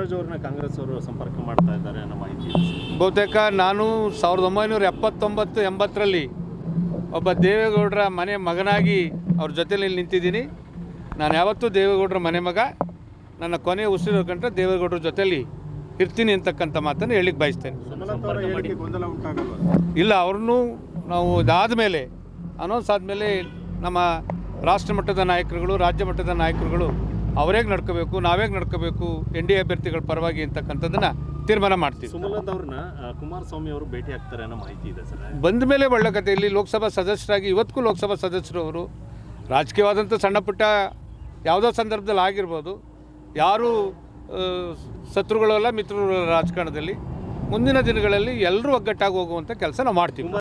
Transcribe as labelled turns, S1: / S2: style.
S1: ಬಸವರಾಜ್ ಅವ್ರನ್ನ ಕಾಂಗ್ರೆಸ್ ಅವರು ಸಂಪರ್ಕ ಮಾಡ್ತಾ ಇದ್ದಾರೆ ಅನ್ನೋ ಮಾಹಿತಿ ಇದೆ ಸರ್.
S2: ಬಹುತೇಕ ನಾನು ಸಾವಿರದ ಒಂಬೈನೂರ ಎಪ್ಪತ್ತೊಂಬತ್ತು ಎಂಬತ್ತರಲ್ಲಿ ಒಬ್ಬ ದೇವೇಗೌಡರ ಮನೆ ಮಗನಾಗಿ ಅವ್ರ ಜೊತೆಲಿ ನಿಂತಿದ್ದೀನಿ ನಾನು ಯಾವತ್ತೂ ದೇವೇಗೌಡರ ಮನೆ ಮಗ ನನ್ನ ಕೊನೆಯ ಉಸಿರು ಕಂಡ್ರೆ ದೇವೇಗೌಡರ ಜೊತೆಲಿ ಇರ್ತೀನಿ ಅಂತಕ್ಕಂಥ ಮಾತನ್ನು ಹೇಳಿಕ್ಕೆ ಬಯಸ್ತೇನೆ
S1: ಸಂಪರ್ಕ ಮಾಡಿ
S3: ಗೊಂದಲ ಉಂಟಾಗಲ್ವಾ
S2: ಇಲ್ಲ ಅವ್ರನ್ನೂ ನಾವು ಇದಾದ ಮೇಲೆ ಅನೌನ್ಸ್ ಆದಮೇಲೆ ನಮ್ಮ ರಾಷ್ಟ್ರ ಮಟ್ಟದ ನಾಯಕರುಗಳು ರಾಜ್ಯ ಮಟ್ಟದ ನಾಯಕರುಗಳು ಅವರೇಗೆ ನಡ್ಕೋಬೇಕು ನಾವೇಗೆ ನಡ್ಕೋಬೇಕು ಎನ್ ಡಿ ಎ ಅಭ್ಯರ್ಥಿಗಳ ಪರವಾಗಿ ಅಂತಕ್ಕಂಥದ್ದನ್ನು ತೀರ್ಮಾನ ಮಾಡ್ತೀವಿ
S1: ಸುಮಲತಾ ಅವ್ರನ್ನ ಆ, ಕುಮಾರಸ್ವಾಮಿ ಅವರು ಭೇಟಿ ಆಗ್ತಾರೆ ಅನ್ನೋ ಮಾಹಿತಿ ಇದೆ ಸರ್
S2: ಬಂದ ಮೇಲೆ ಒಳ್ಳೆ ಕತೆ ಇಲ್ಲಿ ಲೋಕಸಭಾ ಸದಸ್ಯರಾಗಿ ಇವತ್ತಿಗೂ ಲೋಕಸಭಾ ಸದಸ್ಯರು ಅವರು ರಾಜಕೀಯವಾದಂಥ ಸಣ್ಣ ಪುಟ್ಟ ಯಾವುದೋ ಸಂದರ್ಭದಲ್ಲಿ ಆಗಿರ್ಬೋದು ಯಾರು ಆ, ಶತ್ರುಗಳಲ್ಲ ಮಿತ್ರರು ರಾಜಕಾರಣದಲ್ಲಿ ಮುಂದಿನ ದಿನಗಳಲ್ಲಿ ಎಲ್ಲರೂ ಒಗ್ಗಟ್ಟಾಗಿ ಹೋಗುವಂಥ ಕೆಲಸ ನಾವು ಮಾಡ್ತೀವಿ